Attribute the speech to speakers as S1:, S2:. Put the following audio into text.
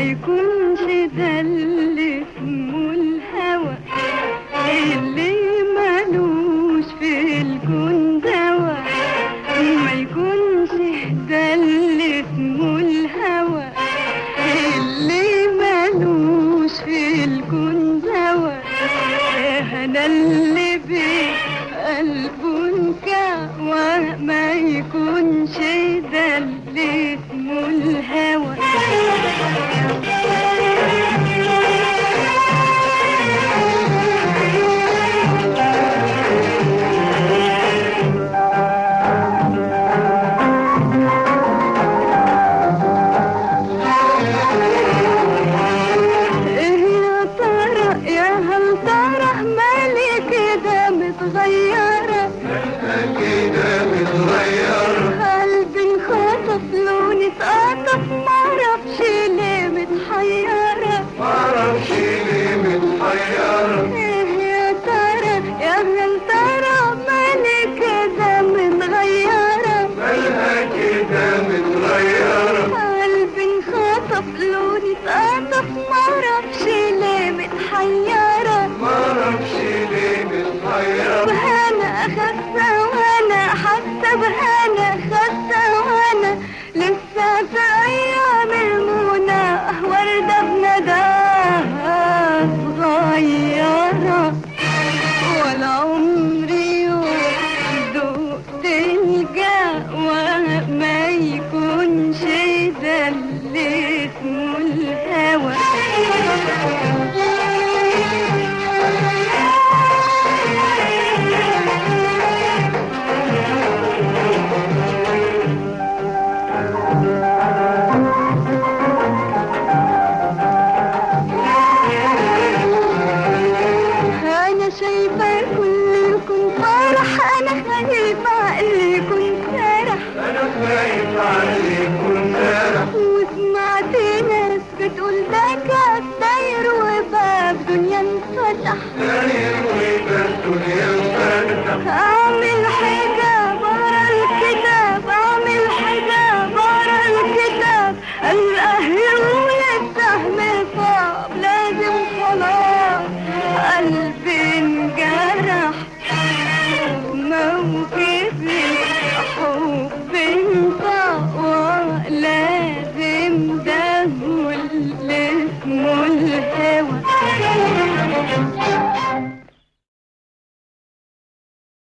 S1: يكونش ده اللي اسمه الهوى اللي ملوش في الكون دوا ما يكونش ده اللي اسمه الهوى اللي ملوش في الكون دوا انا اللي بقلبه انكوى ما يكونش ده اللي اسمه الهوى ايه يا ترى يا هل ترى مالي كده متغيرة
S2: كده متغير
S1: قلبي انخطف لوني اتقطف معرفش ليه متحيرة
S2: معرفش ليه متغير
S1: ايه يا ترى يا هل ترى مالي كده متغيرة
S2: مالها كده متغير
S1: قلبي انخطف لوني اتقطف معرفش ليه متحيرة
S2: معرفش ليه متغير
S1: بهنا خاسة وانا حاسة بهنا خاسة وانا لسه في ايام المنى وردة بنداها صغيرة ولا عمري يوم ذقت الجوى ما يكونش ده اللي اسمه الهوى انا شايفه كل يكون فرح انا خايفه عقلي يكون سرح
S2: انا خايف عليكم سارح
S1: وسمعت ناس بتقول ده كاس داير وباب دنيا انفتح
S2: داير ويبقى الدنيا مفتح
S1: اعمل حجاب ورا الكتاب اعمل حجاب ورا الكتاب الاهل والسهم صعب لازم خلاص قلبي انجرح موقف الحب انطوى لازم ده هو اللي اسمه الهوى